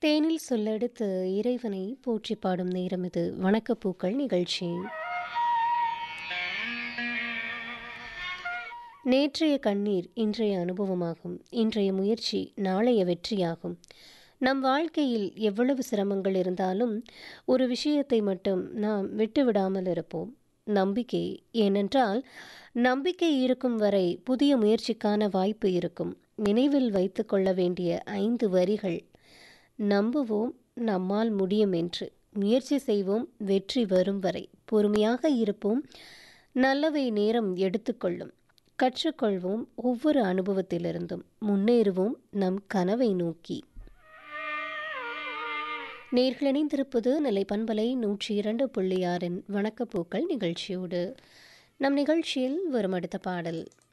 தேனில் சொல்லெடுத்து இறைவனை போற்றி பாடும் நேரம் இது வணக்கப்பூக்கள் நிகழ்ச்சி நேற்றைய கண்ணீர் இன்றைய அனுபவமாகும் இன்றைய முயற்சி நாளைய வெற்றியாகும் நம் வாழ்க்கையில் எவ்வளவு சிரமங்கள் இருந்தாலும் ஒரு விஷயத்தை மட்டும் நாம் விட்டுவிடாமல் இருப்போம் நம்பிக்கை ஏனென்றால் நம்பிக்கை இருக்கும் வரை புதிய முயற்சிக்கான வாய்ப்பு இருக்கும் நினைவில் வைத்து கொள்ள வேண்டிய ஐந்து வரிகள் நம்புவோம் நம்மால் முடியும் என்று முயற்சி செய்வோம் வெற்றி வரும் வரை பொறுமையாக இருப்போம் நல்லவை நேரம் எடுத்துக்கொள்ளும் கற்றுக்கொள்வோம் ஒவ்வொரு அனுபவத்திலிருந்தும் முன்னேறுவோம் நம் கனவை நோக்கி நேர்கள் இணைந்திருப்பது நிலை பண்பலை நூற்றி இரண்டு புள்ளி ஆறின் வணக்கப்பூக்கள் நிகழ்ச்சியோடு நம் நிகழ்ச்சியில் வரும் அடுத்த பாடல்